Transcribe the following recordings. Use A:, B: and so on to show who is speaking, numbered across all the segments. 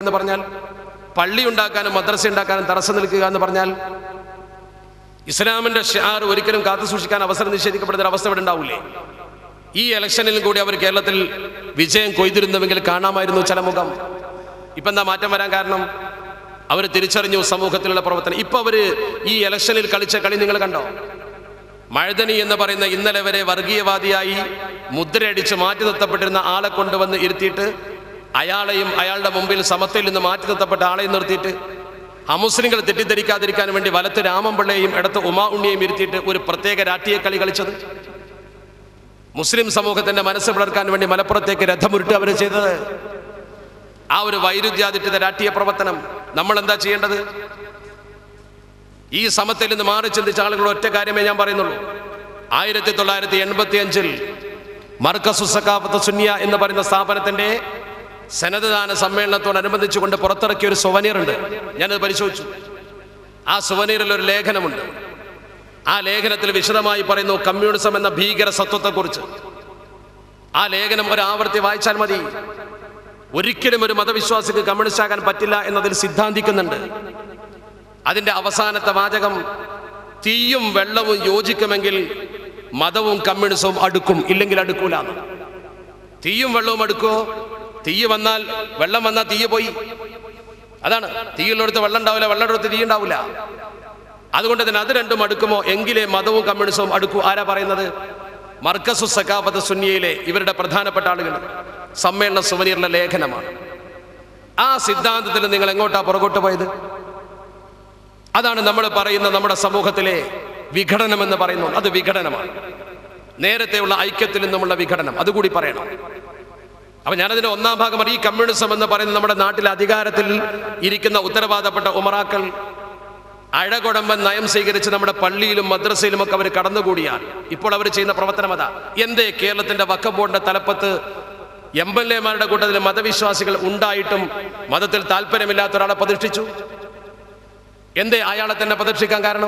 A: എന്ന് പറഞ്ഞാൽ പള്ളി ഉണ്ടാക്കാനും മദ്രസ ഉണ്ടാക്കാനും തടസ്സം നിൽക്കുക എന്ന് പറഞ്ഞാൽ ഇസ്ലാമിന്റെ ഷാർ ഒരിക്കലും കാത്തു സൂക്ഷിക്കാൻ അവസരം നിഷേധിക്കപ്പെടുന്ന ഒരു അവസ്ഥ ഇവിടെ ഉണ്ടാവില്ലേ ഈ ഇലക്ഷനിൽ കൂടി അവർ കേരളത്തിൽ വിജയം കൊയ്തിരുന്നുവെങ്കിൽ കാണാമായിരുന്നു ചില മുഖം ഇപ്പൊ എന്താ മാറ്റം വരാൻ കാരണം അവർ തിരിച്ചറിഞ്ഞു സമൂഹത്തിലുള്ള പ്രവർത്തനം ഇപ്പൊ അവര് ഈ ഇലക്ഷനിൽ കളിച്ച കളി നിങ്ങൾ കണ്ടോ മഴതനി എന്ന് പറയുന്ന ഇന്നലെ വരെ വർഗീയവാദിയായി മുദ്രയടിച്ച് മാറ്റി നിർത്തപ്പെട്ടിരുന്ന ആളെ കൊണ്ടുവന്ന് ഇരുത്തിയിട്ട് അയാളെയും അയാളുടെ മുമ്പിൽ സമത്തയിൽ നിന്ന് മാറ്റി നിർത്തപ്പെട്ട ആളെയും നിർത്തിയിട്ട് അമുസ്ലിങ്ങൾ തെറ്റിദ്ധരിക്കാതിരിക്കാൻ വേണ്ടി വലത്ത് രാമൻപിള്ളയെയും ഇടത്ത് ഉമാ ഉണ്ണിയെയും ഇരുത്തിയിട്ട് ഒരു പ്രത്യേക രാഷ്ട്രീയ കളി കളിച്ചത് മുസ്ലിം സമൂഹത്തിന്റെ മനസ്സ് പിളർക്കാൻ വേണ്ടി മലപ്പുറത്തേക്ക് രഥമുരുട്ട് അവർ ചെയ്തത് ആ ഒരു വൈരുദ്ധ്യാധിഷ്ഠിത രാഷ്ട്രീയ പ്രവർത്തനം നമ്മൾ എന്താ ചെയ്യേണ്ടത് ഈ സമത്തിൽ നിന്ന് മാറി ചിന്തിച്ച ആളുകൾ ഒറ്റ കാര്യമേ ഞാൻ പറയുന്നുള്ളൂ ആയിരത്തി തൊള്ളായിരത്തി എൺപത്തി അഞ്ചിൽ മർക്കസു സക്കാഫത്ത് സുന്നിയ എന്ന് പറയുന്ന സ്ഥാപനത്തിന്റെ സന്നദ്ധദാന സമ്മേളനത്തോടനുബന്ധിച്ചുകൊണ്ട് പുറത്തിറക്കിയ ഒരു സുവനീർ ഉണ്ട് ഞാനത് പരിശോധിച്ചു ആ സുവനീറിൽ ഒരു ലേഖനമുണ്ട് ആ ലേഖനത്തിൽ വിശദമായി പറയുന്നു കമ്മ്യൂണിസം എന്ന ഭീകര സത്വത്തെക്കുറിച്ച് ആ ലേഖനം ഒരു ആവർത്തി വായിച്ചാൽ മതി ഒരിക്കലും ഒരു മതവിശ്വാസിക്ക് കമ്മ്യൂണിസ്റ്റ് ആകാൻ പറ്റില്ല എന്നതിൽ സിദ്ധാന്തിക്കുന്നുണ്ട് അതിന്റെ അവസാനത്തെ വാചകം തീയും വെള്ളവും യോജിക്കുമെങ്കിൽ മതവും കമ്മ്യൂണിസവും അടുക്കും ഇല്ലെങ്കിൽ അടുക്കൂല തീയും വെള്ളവും അടുക്കുമോ തീ വന്നാൽ വെള്ളം വന്നാൽ തീയ പോയി അതാണ് തീയുള്ളിടത്ത് വെള്ളം ഉണ്ടാവില്ല വെള്ളം എടുത്ത് തീ ഉണ്ടാവില്ല അതുകൊണ്ട് തന്നെ അത് രണ്ടും അടുക്കുമോ എങ്കിലേ മതവും കമ്മ്യൂണിസവും അടുക്കൂ ആരാ പറയുന്നത് മർക്കസു സക്കാഫത്ത് സുന്നിയയിലെ ഇവരുടെ പ്രധാനപ്പെട്ട ആളുകൾ സമ്മേളന സുവനീറിലെ ലേഖനമാണ് ആ സിദ്ധാന്തത്തിൽ നിങ്ങൾ എങ്ങോട്ടാ പുറകോട്ട് പോയത് അതാണ് നമ്മൾ പറയുന്ന നമ്മുടെ സമൂഹത്തിലെ വിഘടനം എന്ന് പറയുന്നു അത് വിഘടനമാണ് നേരത്തെയുള്ള ഐക്യത്തിൽ നിന്നുമുള്ള വിഘടനം അതുകൂടി പറയണം അപ്പൊ ഞാനതിന്റെ ഒന്നാം ഭാഗം ഈ കമ്മ്യൂണിസം എന്ന് പറയുന്ന നമ്മുടെ നാട്ടിൽ അധികാരത്തിൽ ഇരിക്കുന്ന ഉത്തരവാദപ്പെട്ട ഉമറാക്കൾ അഴകൊടമ്പൻ നയം സ്വീകരിച്ച് നമ്മുടെ പള്ളിയിലും മദ്രസയിലും ഒക്കെ അവർ കടന്നുകൂടിയാൽ ഇപ്പോൾ അവർ ചെയ്യുന്ന പ്രവർത്തനം അതാ എന്തേ കേരളത്തിന്റെ വക്കം ബോർഡിന്റെ തലപ്പത്ത് എം എൽ എമാരുടെ കൂട്ടത്തിൽ മതവിശ്വാസികൾ ഉണ്ടായിട്ടും മതത്തിൽ താല്പര്യമില്ലാത്ത ഒരാളെ പ്രതിഷ്ഠിച്ചു എന്തേ അയാളെ തന്നെ പ്രതിഷ്ഠിക്കാൻ കാരണം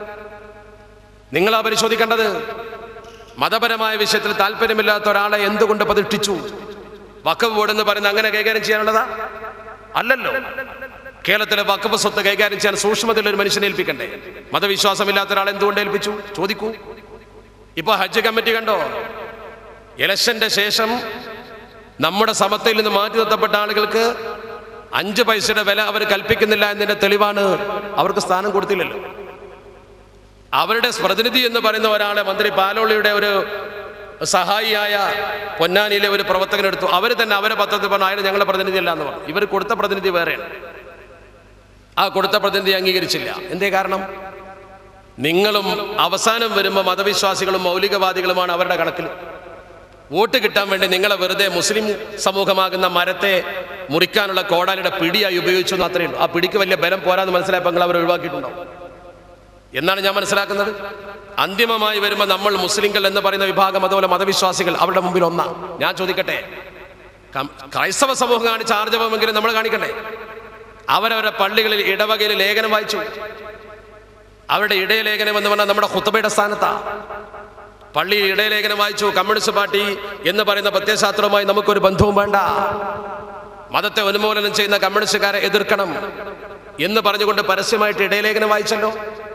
A: നിങ്ങളാ പരിശോധിക്കേണ്ടത് മതപരമായ വിഷയത്തിൽ താല്പര്യമില്ലാത്ത ഒരാളെ എന്തുകൊണ്ട് പ്രതിഷ്ഠിച്ചു വക്കഫ് ബോർഡ് എന്ന് പറയുന്നത് അങ്ങനെ കൈകാര്യം ചെയ്യാനുള്ളതാ അല്ലല്ലോ കേരളത്തിലെ വക്കഫ് സ്വത്ത് കൈകാര്യം ചെയ്യാൻ സൂക്ഷ്മതയിൽ ഒരു മനുഷ്യനെ ഏൽപ്പിക്കണ്ടേ മതവിശ്വാസമില്ലാത്ത ഒരാളെ എന്തുകൊണ്ട് ഏൽപ്പിച്ചു ചോദിക്കൂ ഇപ്പൊ ഹജ്ജ് കമ്മിറ്റി കണ്ടോ ഇലക്ഷന്റെ ശേഷം നമ്മുടെ സമത്തയിൽ നിന്ന് മാറ്റി നിർത്തപ്പെട്ട ആളുകൾക്ക് അഞ്ച് പൈസയുടെ വില അവർ കൽപ്പിക്കുന്നില്ല എന്നതിന്റെ തെളിവാണ് അവർക്ക് സ്ഥാനം കൊടുത്തില്ലല്ലോ അവരുടെ പ്രതിനിധി എന്ന് പറയുന്ന ഒരാളെ മന്ത്രി പാലോളിയുടെ ഒരു സഹായിയായ പൊന്നാനിയിലെ ഒരു പ്രവർത്തകനെടുത്തു അവർ തന്നെ അവരെ പത്രത്തിൽ പറഞ്ഞു അയാൾ ഞങ്ങളുടെ പ്രതിനിധി അല്ല എന്ന് പറഞ്ഞു ഇവർ കൊടുത്ത പ്രതിനിധി വേറെയാണ് ആ കൊടുത്ത പ്രതിനിധി അംഗീകരിച്ചില്ല എന്തേ കാരണം നിങ്ങളും അവസാനം വരുമ്പോൾ മതവിശ്വാസികളും മൗലികവാദികളുമാണ് അവരുടെ കണക്കിൽ വോട്ട് കിട്ടാൻ വേണ്ടി നിങ്ങളെ വെറുതെ മുസ്ലിം സമൂഹമാകുന്ന മരത്തെ മുറിക്കാനുള്ള കോടാലിയുടെ പിടിയായി ഉപയോഗിച്ചു എന്ന് അത്രയേ ഉള്ളൂ ആ പിടിക്ക് വലിയ ബലം പോരാന്ന് മനസ്സിലായപ്പോൾ നിങ്ങൾ അവർ ഒഴിവാക്കിയിട്ടുണ്ടോ എന്നാണ് ഞാൻ മനസ്സിലാക്കുന്നത് അന്തിമമായി വരുമ്പോൾ നമ്മൾ മുസ്ലിങ്ങൾ എന്ന് പറയുന്ന വിഭാഗം അതുപോലെ മതവിശ്വാസികൾ അവരുടെ മുമ്പിൽ ഒന്നാ ഞാൻ ചോദിക്കട്ടെ കം- ക്രൈസ്തവ സമൂഹം കാണിച്ച ആർജവമെങ്കിലും നമ്മൾ കാണിക്കണ്ടേ അവരവരുടെ പള്ളികളിൽ ഇടവകയിൽ ലേഖനം വായിച്ചു അവരുടെ ഇടയലേഖനം എന്ന് പറഞ്ഞാൽ നമ്മുടെ ഹുത്തബയുടെ സ്ഥാനത്താ പള്ളിയിൽ ഇടയലേഖനം വായിച്ചു കമ്മ്യൂണിസ്റ്റ് പാർട്ടി എന്ന് പറയുന്ന പ്രത്യയശാസ്ത്രവുമായി നമുക്കൊരു ബന്ധവും വേണ്ട മതത്തെ ഉന്മൂലനം ചെയ്യുന്ന കമ്മ്യൂണിസ്റ്റുകാരെ എതിർക്കണം എന്ന് പറഞ്ഞുകൊണ്ട് പരസ്യമായിട്ട് ഇടയലേഖനം വായിച്ചല്ലോ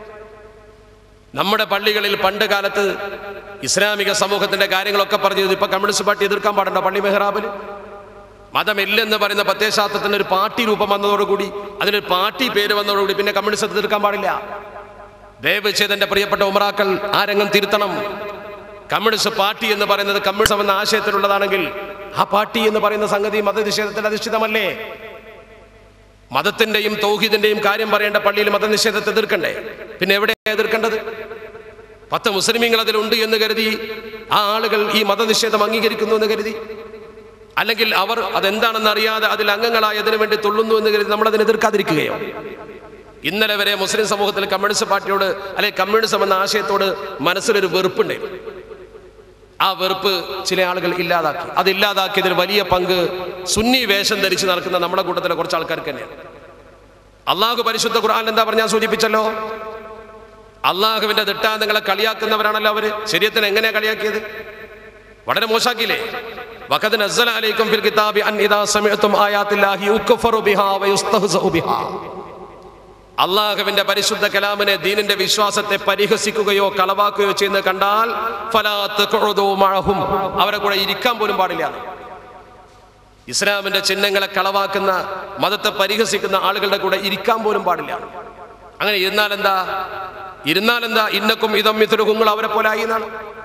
A: നമ്മുടെ പള്ളികളിൽ പണ്ട് കാലത്ത് ഇസ്ലാമിക സമൂഹത്തിന്റെ കാര്യങ്ങളൊക്കെ പറഞ്ഞു ഇപ്പൊ കമ്മ്യൂണിസ്റ്റ് പാർട്ടി എതിർക്കാൻ പാടുണ്ടോ പള്ളി മെഹ്റാബിൽ മതമില്ലെന്ന് പറയുന്ന പ്രത്യയശാസ്ത്രത്തിന് ഒരു പാർട്ടി രൂപം വന്നതോടുകൂടി അതിനൊരു പാർട്ടി പേര് വന്നതോടുകൂടി പിന്നെ കമ്മ്യൂണിസ്റ്റ് എതിർക്കാൻ പാടില്ല ദയവ് ചെയ്ത് എന്റെ പ്രിയപ്പെട്ട ഉമറാക്കൾ ആ രംഗം തിരുത്തണം കമ്മ്യൂണിസ്റ്റ് പാർട്ടി എന്ന് പറയുന്നത് കമ്മ്യൂണിസം എന്ന ആശയത്തിലുള്ളതാണെങ്കിൽ ആ പാർട്ടി എന്ന് പറയുന്ന സംഗതി മതനിഷേധത്തിൽ അധിഷ്ഠിതമല്ലേ മതത്തിന്റെയും തൗഹീദിന്റെയും കാര്യം പറയേണ്ട പള്ളിയിൽ മതനിഷേധത്തെ എതിർക്കണ്ടേ പിന്നെ എവിടെയാണ് എതിർക്കേണ്ടത് പത്ത് മുസ്ലിമീങ്ങൾ അതിലുണ്ട് എന്ന് കരുതി ആ ആളുകൾ ഈ മതനിഷേധം അംഗീകരിക്കുന്നു എന്ന് കരുതി അല്ലെങ്കിൽ അവർ അതെന്താണെന്ന് അറിയാതെ അതിൽ അംഗങ്ങളായി അതിനു വേണ്ടി തുള്ളുന്നു എന്ന് കരുതി നമ്മൾ അതിനെ എതിർക്കാതിരിക്കുകയോ ഇന്നലെ വരെ മുസ്ലിം സമൂഹത്തിൽ കമ്മ്യൂണിസ്റ്റ് പാർട്ടിയോട് അല്ലെങ്കിൽ കമ്മ്യൂണിസം എന്ന ആശയത്തോട് മനസ്സിലൊരു വെറുപ്പുണ്ട് ആ വെറുപ്പ് ചില ആളുകൾ ഇല്ലാതാക്കി അത് ഇല്ലാതാക്കിയതിൽ വലിയ പങ്ക് സുന്നി വേഷം ധരിച്ച് നടക്കുന്ന നമ്മുടെ കൂട്ടത്തിലെ കുറച്ച് ആൾക്കാർക്ക് തന്നെയാണ് അള്ളാഹു പരിശുദ്ധ ഖുർആൻ എന്താ പറഞ്ഞാൽ സൂചിപ്പിച്ചല്ലോ അള്ളാഹുവിന്റെ ദിട്ടാന്തങ്ങളെ കളിയാക്കുന്നവരാണല്ലോ അവര് ശരീരത്തിന് എങ്ങനെയാ കളിയാക്കിയത് വളരെ മോശാക്കിയില്ലേ വഖദ് നസ്സല അലൈക്കും ഫിൽ കിതാബി അൻ ഇദാ സമിഅതും ആയാത്തില്ലാഹി യുക്ഫറു ബിഹാ വയുസ്തഹ്സഉ ബിഹാ അള്ളാഹുവിന്റെ പരിശുദ്ധ കലാമിനെ ദീനിന്റെ വിശ്വാസത്തെ പരിഹസിക്കുകയോ കളവാക്കുകയോ ചെയ്യുന്നത് കണ്ടാൽ ഫലാ തഖഉദു മഅഹും അവരെ കൂടെ ഇരിക്കാൻ പോലും പാടില്ല ഇസ്ലാമിന്റെ ചിഹ്നങ്ങളെ കളവാക്കുന്ന മതത്തെ പരിഹസിക്കുന്ന ആളുകളുടെ കൂടെ ഇരിക്കാൻ പോലും പാടില്ല അങ്ങനെ ഇരുന്നാൽ എന്താ ഇരുന്നാൽ എന്താ ഇന്നക്കും ഇതം മിഥുരുഹുങ്ങൾ അവരെ പോലെ ആയി എന്നാണ്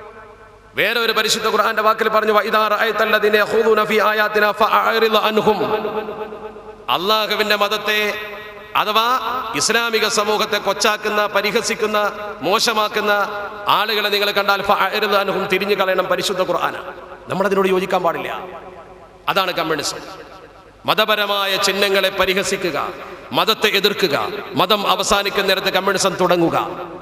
A: വേറെ ഒരു പരിശുദ്ധ ഖുർആന്റെ വാക്കിൽ പറഞ്ഞു "വഇദാ റഅയ്തല്ലദീന യഖൂദൂന ഫീ ആയാതിനാ ഫഅഅറിദ് അൻഹും അള്ളാഹുവിന്റെ മതത്തെ അഥവാ ഇസ്ലാമിക സമൂഹത്തെ കൊച്ചാക്കുന്ന പരിഹസിക്കുന്ന മോശമാക്കുന്ന ആളുകളെ നിങ്ങൾ കണ്ടാൽ ഫഅഅറിദ് അൻഹും തിരിഞ്ഞു കളയണം പരിശുദ്ധ ഖുർആന നമ്മളതിനോട് യോജിക്കാൻ പാടില്ല അതാണ് കമ്മ്യൂണിസം മതപരമായ ചിഹ്നങ്ങളെ പരിഹസിക്കുക മതത്തെ എതിർക്കുക മതം അവസാനിക്കുന്ന നേരത്തെ കമ്മ്യൂണിസം തുടങ്ങുക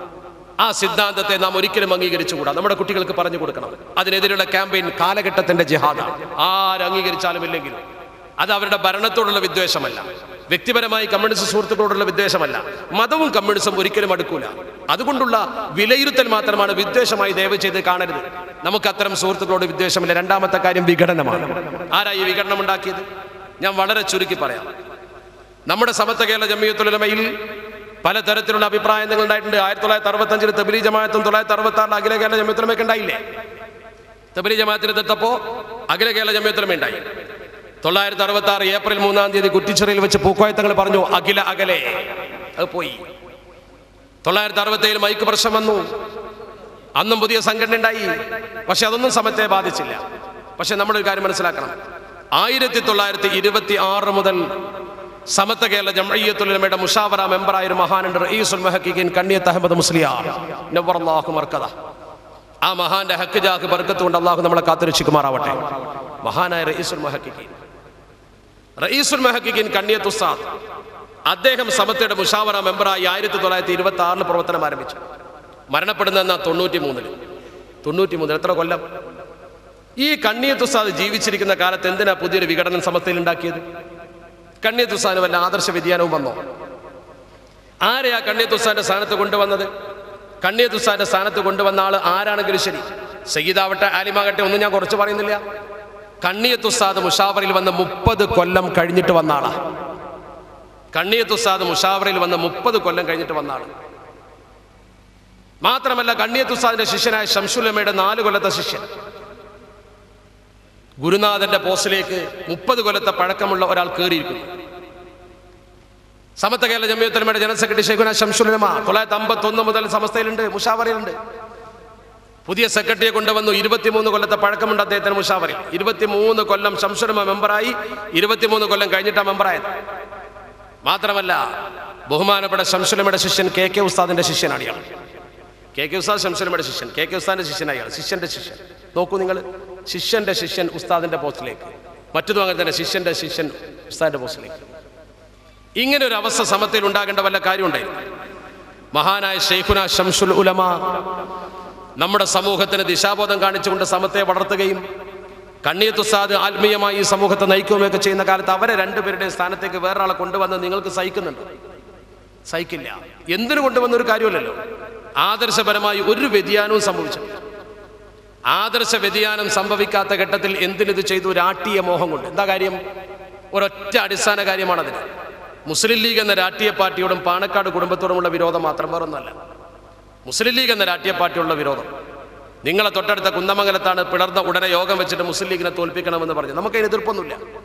A: ആ സിദ്ധാന്തത്തെ നാം ഒരിക്കലും അംഗീകരിച്ചുകൂടാ നമ്മുടെ കുട്ടികൾക്ക് പറഞ്ഞു കൊടുക്കണം അതിനെതിരെയുള്ള ക്യാമ്പയിൻ കാലഘട്ടത്തിന്റെ ജിഹാദാണ് ആര് അംഗീകരിച്ചാലും ഇല്ലെങ്കിലും അത് അവരുടെ ഭരണത്തോടുള്ള വിദ്വേഷമല്ല വ്യക്തിപരമായി കമ്മ്യൂണിസ്റ്റ് സുഹൃത്തുക്കളോടുള്ള വിദ്വേഷമല്ല മതവും കമ്മ്യൂണിസം ഒരിക്കലും അടുക്കൂല അതുകൊണ്ടുള്ള വിലയിരുത്തൽ മാത്രമാണ് വിദ്വേഷമായി ദയവ് ചെയ്ത് കാണരുത് നമുക്ക് അത്തരം സുഹൃത്തുക്കളോട് വിദ്വേഷമില്ല രണ്ടാമത്തെ കാര്യം വിഘടനമാണ് ആരാ ഈ വിഘടനം ഉണ്ടാക്കിയത് ഞാൻ വളരെ ചുരുക്കി പറയാം നമ്മുടെ സമത്വ കേരള ജമിയത്തുലമയിൽ പലതരത്തിലുള്ള അഭിപ്രായങ്ങൾ ഉണ്ടായിട്ടുണ്ട് ആയിരത്തി തൊള്ളായിരത്തി അറുപത്തഞ്ചിൽ തബിലി ജമാഅത്തും തൊള്ളായിരത്തി അറുപത്തി ആറിൽ അഖില കേരള ജമിയത്തുലമയൊക്കെ ഉണ്ടായില്ലേ തബിലി ജമാഅത്തിന് എത്തപ്പോ അഖില കേരള ജമിയത്തുലമ ഉണ്ടായി തൊള്ളായിരത്തി അറുപത്തി ആറ് ഏപ്രിൽ മൂന്നാം തീയതി കുറ്റിച്ചിറയിൽ വെച്ച് പൂക്കോയത്തങ്ങൾ പറഞ്ഞു അഖില അകലെ അത് പോയി തൊള്ളായിരത്തി അറുപത്തി ഏഴിൽ മൈക്ക് പ്രശ്നം വന്നു അന്നും പുതിയ സംഘടന ഉണ്ടായി പക്ഷെ അതൊന്നും സമയത്തെ ബാധിച്ചില്ല പക്ഷെ നമ്മളൊരു കാര്യം മനസ്സിലാക്കണം ആയിരത്തി തൊള്ളായിരത്തി ഇരുപത്തി ആറ് മുതൽ സമത്വ കേരള ജംഅയ്യത്തുലമയുടെ മുഷാവറ മെമ്പറായ ഒരു മഹാനുണ്ട് റഈസുൽ മുഹഖിഖീൻ കണ്ണിയത്ത് അഹമ്മദ് മുസ്ലിയാർ നവ്വറല്ലാഹു മർക്കദ ആ മഹാന്റെ ഹക്ക് ജാഹ് ബർക്കത്ത് കൊണ്ട് അള്ളാഹു നമ്മളെ കാത്തുരക്ഷിക്കുമാറാവട്ടെ മഹാനായ റഈസുൽ മുഹഖിഖീൻ റഈസുൽ മുഹഖിഖീൻ കണ്ണിയത്ത് ഉസ്താദ് അദ്ദേഹം സമത്തയുടെ മുഷാവറ മെമ്പറായി ആയിരത്തി തൊള്ളായിരത്തി ഇരുപത്തി ആറിൽ പ്രവർത്തനം ആരംഭിച്ചു മരണപ്പെടുന്ന തൊണ്ണൂറ്റി മൂന്നില് തൊണ്ണൂറ്റി മൂന്നിൽ എത്ര കൊല്ലം ഈ കണ്ണിയത്ത് ഉസ്താദ് ജീവിച്ചിരിക്കുന്ന കാലത്ത് എന്തിനാ പുതിയൊരു വിഘടനം സമസ്തയിൽ ഉണ്ടാക്കിയത് കണ്ണിയത്ത് ഉസ്താദിന് വല്ല ആദർശ വ്യതിയാനവും വന്നോ ആരെയാ കണ്ണിയത്ത് ഉസ്താദിന്റെ സ്ഥാനത്ത് കൊണ്ടുവന്നത് കണ്ണിയത്ത് ഉസ്താദിന്റെ സ്ഥാനത്ത് കൊണ്ടുവന്ന ആൾ ആരാണെങ്കിലും ശരി സയ്യിദാവട്ടെ ആലിമാകട്ടെ ഒന്നും ഞാൻ കുറച്ച് പറയുന്നില്ല കണ്ണിയത്ത് ഉസ്താദ് മുഷാവറിൽ വന്ന് മുപ്പത് കൊല്ലം കഴിഞ്ഞിട്ട് വന്ന ആളാ കണ്ണിയത്ത് ഉസ്താദ് മുഷാവറിൽ വന്ന് മുപ്പത് കൊല്ലം കഴിഞ്ഞിട്ട് വന്ന ആള് മാത്രമല്ല കണ്ണിയത്ത് ഉസ്താദിന്റെ ശിഷ്യനായ ഷംസുലമ്മയുടെ നാല് കൊല്ലത്തെ ശിഷ്യൻ ഗുരുനാഥന്റെ പോസ്റ്റിലേക്ക് മുപ്പത് കൊല്ലത്തെ പഴക്കമുള്ള ഒരാൾ കയറിയിരിക്കുന്നു സമത്വ കേരള ജമ്മിയത്തലമയുടെ ജനറൽ സെക്രട്ടറി ഷെയ്ഖുന ഷംസുലമ തൊള്ളായിരത്തി അമ്പത്തി ഒന്ന് മുതൽ സമസ്തയിലുണ്ട് മുഷാവറയിലുണ്ട് പുതിയ സെക്രട്ടറിയെ കൊണ്ടുവന്നു ഇരുപത്തിമൂന്ന് കൊല്ലത്തെ പഴക്കമുണ്ട് അദ്ദേഹത്തിന് മുഷാവറിൽ ഇരുപത്തിമൂന്ന് കൊല്ലം ഷംസുലമ മെമ്പറായി ഇരുപത്തിമൂന്ന് കൊല്ലം കഴിഞ്ഞിട്ടാണ് മെമ്പറായത് മാത്രമല്ല ബഹുമാനപ്പെട്ട ഷംസുലമയുടെ ശിഷ്യൻ കെ കെ ഉസ്താദിന്റെ ശിഷ്യനാണ് ഇയാൾ കെ കെ ഉസ്താദ് ഷംസുലമയുടെ ശിഷ്യൻ കെ കെ ഉസ്താദിന്റെ ശിഷ്യനാണ് ഇയാൾ ശിഷ്യന്റെ ശിഷ്യൻ നോക്കൂ നിങ്ങൾ ശിഷ്യന്റെ ശിഷ്യൻ ഉസ്താദിന്റെ പോസ്റ്റിലേക്ക് മറ്റതും അങ്ങനെ തന്നെ ശിഷ്യന്റെ ശിഷ്യൻ ഉസ്താദിന്റെ പോസ്റ്റിലേക്ക് ഇങ്ങനെ ഒരു അവസ്ഥ സമത്തിൽ ഉണ്ടാകേണ്ട വല്ല കാര്യമുണ്ടായിരുന്നു മഹാനായ ഷെയ്ഖുന ഷംസുൽ ഉലമ നമ്മുടെ സമൂഹത്തിന് ദിശാബോധം കാണിച്ചുകൊണ്ട് സമത്തെ വളർത്തുകയും കണ്ണീത്തുസാദ് ആത്മീയമായി ഈ സമൂഹത്തെ നയിക്കുകയൊക്കെ ചെയ്യുന്ന കാലത്ത് അവരെ രണ്ടുപേരുടെ സ്ഥാനത്തേക്ക് വേറൊരാളെ കൊണ്ടുവന്ന് നിങ്ങൾക്ക് സഹിക്കുന്നുണ്ട് സഹിക്കില്ല എന്തിനു കൊണ്ടുവന്ന ഒരു കാര്യമല്ലല്ലോ ആദർശപരമായി ഒരു വ്യതിയാനവും സംഭവിച്ചു ആദർശ വ്യതിയാനം സംഭവിക്കാത്ത ഘട്ടത്തിൽ എന്തിനിത് ചെയ്തു രാഷ്ട്രീയ മോഹം കൊണ്ട് എന്താ കാര്യം ഒരൊറ്റ അടിസ്ഥാന കാര്യമാണതിന് മുസ്ലിം ലീഗ് എന്ന രാഷ്ട്രീയ പാർട്ടിയോടും പാണക്കാട് കുടുംബത്തോടുമുള്ള വിരോധം മാത്രം വേറൊന്നല്ല മുസ്ലിം ലീഗ് എന്ന രാഷ്ട്രീയ പാർട്ടിയുള്ള വിരോധം നിങ്ങളെ തൊട്ടടുത്ത കുന്നമംഗലത്താണ് പിളർന്ന ഉടനെ യോഗം വെച്ചിട്ട് മുസ്ലിം ലീഗിനെ തോൽപ്പിക്കണമെന്ന് പറഞ്ഞു നമുക്കതിന് എതിർപ്പൊന്നുമില്ല